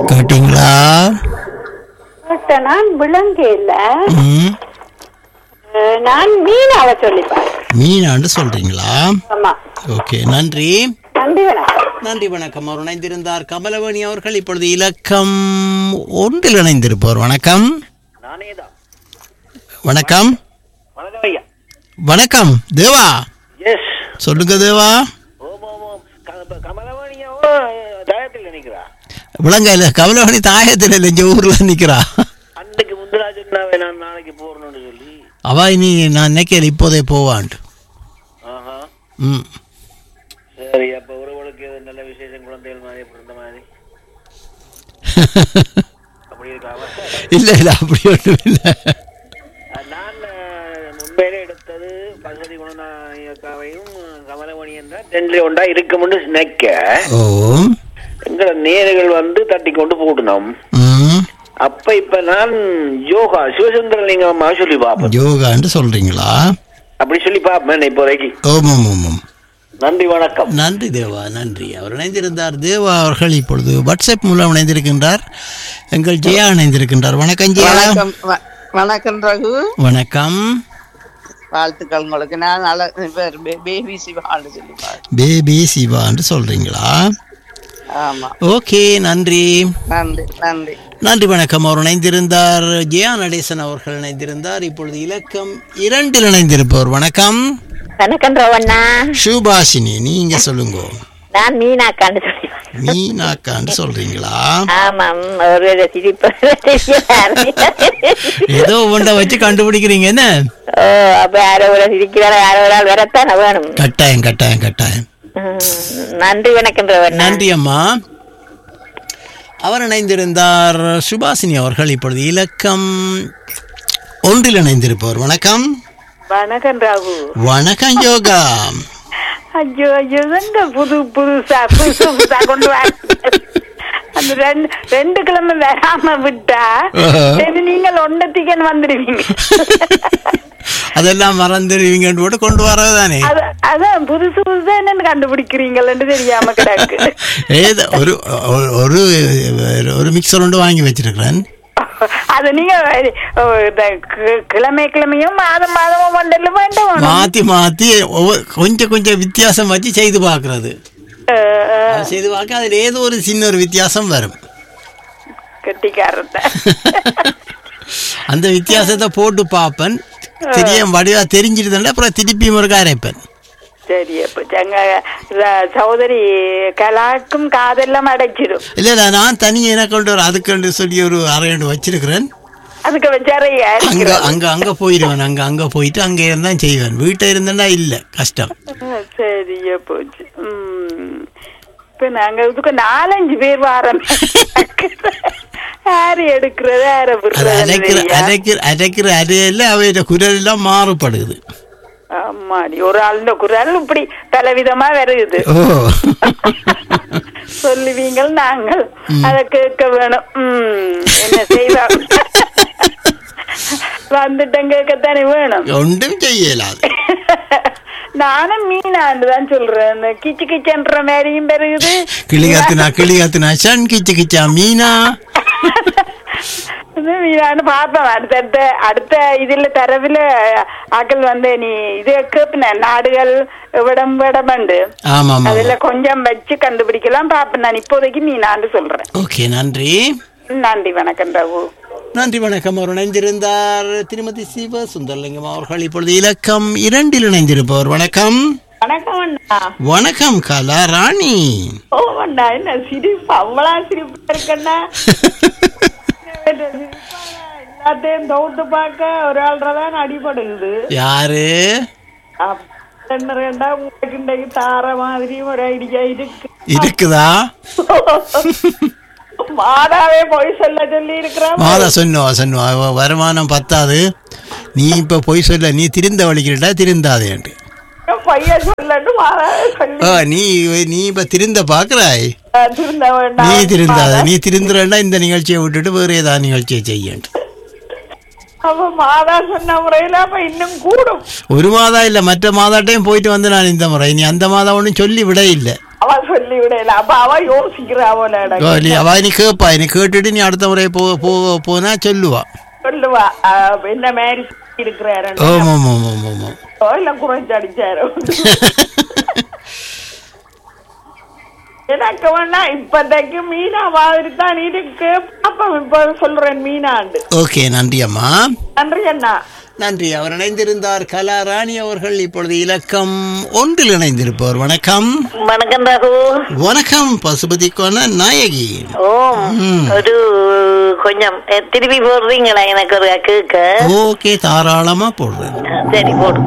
கேட்டீங்களா கேட்ட நான் விளங்க இல்ல ம் அஹ், நான் மீனாவை சொல்லிப்பேன் மீனாண்டு சொல்றீங்களா ஆமா ஓகே நன்றி நன்றி வணக்கம் நன்றி வணக்கம் அவர் இணைந்திருந்தார் கமலவணி அவர்கள் இப்பொழுது இலக்கம் ஒன்றில் இணைந்திருப்பவர் வணக்கம் நானே தான் வணக்கம் வணக்கம் ஐயா வணக்கம் தேவா எஸ் சொல்லுங்க தேவா ஓம் ஓம் ஓம் க- இப்ப கமலவாணியாவும் தயத்தில் நினைக்கிறா விளங்க இல்ல கமலவணி தாயத்தில் இல்லை இங்க ஊர்ல நிக்கிறா அன்னைக்கு முந்திரா சொன்னாவே நான் நாளைக்கு போறணும்னு சொல்லி அவ இனி நான் நினைக்கல இப்போதே போவான்ட்டு ஆஹா ம் சரி அப்ப உறவுகளுக்கு எது நல்ல விசேஷம் குழந்தைகள் மாதிரி பிறந்த மாதிரி அப்படி இருக்காவா இல்ல இல்ல அப்படி ஒன்றும் இல்லை நான் அஹ், மும்பையில எடுத்தது பகவதி குணநாயக்காவையும் கமலமணி என்ற ரெண்டு ஒன்றா இருக்கும்னு நினைக்க ஓம் எங்களோட நேர்கள் வந்து தட்டி கொண்டு போட்டணும் ம் அப்ப இப்ப நான் யோகா சிவசுந்தரலிங்கம்மா சொல்லி பார்ப்பேன் யோகான்னு சொல்றீங்களா அப்படி சொல்லி பார்ப்பேன் இப்போதைக்கு ஓம் ஓம் ஓம் ஓம் நன்றி வணக்கம் நன்றி தேவா நன்றி அவர் இணைந்திருந்தார் தேவா அவர்கள் இப்பொழுது வாட்ஸ்அப் மூலம் இணைந்திருக்கின்றார் எங்கள் ஜெயா இணைந்திருக்கின்றார் வணக்கம் ஜெயா வணக்கம் வ- வணக்கம் ரகு வணக்கம் வாழ்த்துக்கள் உங்களுக்கு நான் நல்ல பேர் பே- பேபி சிவான்னு சொல்லி பாரு. பேபி சிவான்னு சொல்றீங்களா ஆமா ஓகே நன்றி நன்றி நன்றி நன்றி வணக்கம் அவர் இணைந்திருந்தார் ஜெயா நடேசன் அவர்கள் இணைந்திருந்தார் இப்பொழுது இலக்கம் இரண்டில் இணைந்திருப்பவர் வணக்கம் வணக்கம் ரோவண்ணா சுபாஷினி நீங்க சொல்லுங்க நான் மீனாக்கான்னு சொல்லிப்பேன் மீனாக்கான்னு சொல்றீங்களா ஆமாம் ஒரு சிரிப்பு ஏதோ ஒன்றை வச்சு கண்டுபிடிக்கிறீங்க என்ன ஓ அப்ப யாரோ ஒரு சிரிக்கிறாரோ யாரோ ஒரு ஆள் வரத்தானே வேணும் கட்டாயம் கட்டாயம் கட்டாயம் ம், நன்றி வணக்கம் ரோவண்ணா நன்றி அம்மா அவர் இணைந்திருந்தார் சுபாசினி அவர்கள் இப்பொழுது இலக்கம் ஒன்றில் இணைந்திருப்பவர் வணக்கம் வணக்கம் ராகு வணக்கம் யோகா ஐயோ ஐயோ எங்க புது புதுசா புதுசு புதுசா கொண்டு வர அந்த ரெண்டு ரெண்டு கிழமை வராம விட்டா ஆஹா. சரி நீங்கள் ஒன்னத்திக்கன் வந்துடுவீங்க அதெல்லாம் மறந்துடுவீங்கன்னு போட்டு கொண்டு வரதானே அது அதான் புதுசு புதுசா என்னன்னு கண்டுபிடிக்கிறீங்களன்னு தெரியாம கிடக்கு ஏதோ ஒரு ஒரு- ஒரு ஒரு மிக்சர் ஒன்று வாங்கி வச்சிருக்கிறேன் அது நீங்க ஓ, இந்த கி- கிழமை கிழமையும் மாதம் மாதமும் மண்டல வேண்டும் மாத்தி மாத்தி ஒவ்வொரு- கொஞ்சம் கொஞ்சம் வித்தியாசம் வச்சு செய்து பார்க்கறது அது செய்து பார்க்க அதில் ஏதோ ஒரு சின்ன ஒரு வித்தியாசம் வரும் கெட்டிக்காரத்தை அந்த வித்தியாசத்தை போட்டு பார்ப்பேன் தெரிய வடிவா தெரிஞ்சிருந்தேன் அப்புறம் திருப்பி ஒரு அரைப்பேன் சரி அப்ப எங்க ர- சகோதரி கலாக்கும் காதெல்லாம் அடைச்சிடும் இல்லை இல்லை நான் தனியாக என்ன கொண்டு வர அதுக்கு சொல்லி ஒரு அரை ஒன்று வச்சிருக்கிறேன் அதுக்கு வச்சாரைய அங்க அங்க அங்க போயிடுவேன் அங்க அங்க போயிட்டு அங்க இருந்தா செய்வேன் வீட்டை இருந்தேன்னா இல்ல கஷ்டம் சரியா போச்சு உம் இப்ப நாங்க இதுக்கு நாலஞ்சு பேர் வாரம் யாரு எடுக்கிறது யார அது அரைக்கிற விடுறது அரைக்கிற அரைக்கிற அரையில அவையோட குரல் எல்லாம் மாறுபடுது ஆமாடி ஒரு ஆளுந்த குரல் இப்படி பலவிதமா வருது ஓ சொல்லுவீங்க நாங்கள் அதை கேட்க வேணும் உம் என்ன செய்வோம் வந்துட்டேன் கேட்கத்தானே வேணும் ஒன்றும் செய்யலாது நானும் மீனாண்டு தான் சொல்றேன் இந்த கிச்சு கிச்சன்ற மாதிரியும் பெருகுது கிளிகாத்துனா கிளிகாத்துனா சன் கிச்சு கிச்சா மீனா இது மீனான்னு பார்ப்பேன் அடுத்தடுத்த அடுத்த இதுல தரவுல ஆக்கள் வந்து நீ இது கேப்பின நாடுகள் விடம் விடமண்டு ஆமா ஆமா அதுல கொஞ்சம் வச்சு கண்டுபிடிக்கலாம் பாப்பேன் நான் இப்போதைக்கு மீனாண்டு சொல்றேன் ஓகே நன்றி நன்றி வணக்கம் ரகு நன்றி வணக்கம் அவர் இணைந்திருந்தார் திருமதி சிவ சுந்தரலிங்கம் அவர்கள் இப்பொழுது இலக்கம் இரண்டில் இணைந்திருப்பவர் வணக்கம் வணக்கம் அண்ணா வணக்கம் கலா ராணி ஓ அண்ணா என்ன சிரிப்பு அவ்வளோ சிரிப்பா இருக்கண்ணா எல்லாத்தையும் தோத்து பார்க்க ஒரு ஆள்றதான் அடிபடுது யாரு என்ன ரெண்டா உங்களுக்கு இன்றைக்கு தார மாதிரியும் ஒரு ஐடியா இருக்கு இருக்குதா மாதாவே போய் சொல்ல சொல்லி இருக்கிறான் மாதா சொன்னோம் சொன்னோம் அவ வருமானம் பத்தாது நீ இப்ப பொய் சொல்ல நீ திருந்த வலிக்கிறடா திருந்தாதேன்ட்டு பையன் சொல்லட்டு மாதாவே சொல்லி ஓ நீ நீ இப்ப திருந்த பாக்குறாய் திருந்த நீ வேண்டாம் திருந்தாத நீ திருந்துறா இந்த நிகழ்ச்சியை விட்டுட்டு வேற ஏதாவது நிகழ்ச்சியை செய்யன்ட்டு அப்ப மாதா சொன்ன முறையில அப்ப இன்னும் கூடும் ஒரு மாதம் இல்ல மற்ற மாதாட்டையும் போயிட்டு வந்து நான் இந்த முறை நீ அந்த மாதம் ஒன்றும் சொல்லி விட இல்லை அவ சொல்லி விடல அப்ப அவ யோசிக்கிறா போல ஓ, எனக்கு. நீ அவ நீ கேட்பா நீ கேட்டுட்டு நீ அடுத்த முறை போ போ- போனா சொல்லுவா சொல்லுவா ஆ, என்ன மாதிரி இருக்கிறாரு ஓம் ஓம் ஓம் ஓம் ஓம் ஓம் இல்ல குறைஞ்சு அடிச்சாரு எனக்கு வேணா இப்பதைக்கு மீனா மாதிரி தான் இருக்கு அப்ப இப்ப சொல்றேன் மீனாண்டு ஓகே நன்றி அம்மா நன்றி அண்ணா நன்றி அவர் இணைந்திருந்தார் கலாராணி அவர்கள் இப்பொழுது இலக்கம் ஒன்றில் இணைந்திருப்பவர் வணக்கம் வணக்கம் ரகு வணக்கம் பசுபதி கோண நாயகி ஓ ம். ஒரு கொஞ்சம் எ, திருப்பி போடுறீங்களா எனக்கு ஒரு கேட்க ஓகே தாராளமா போடுறேன் சரி போடு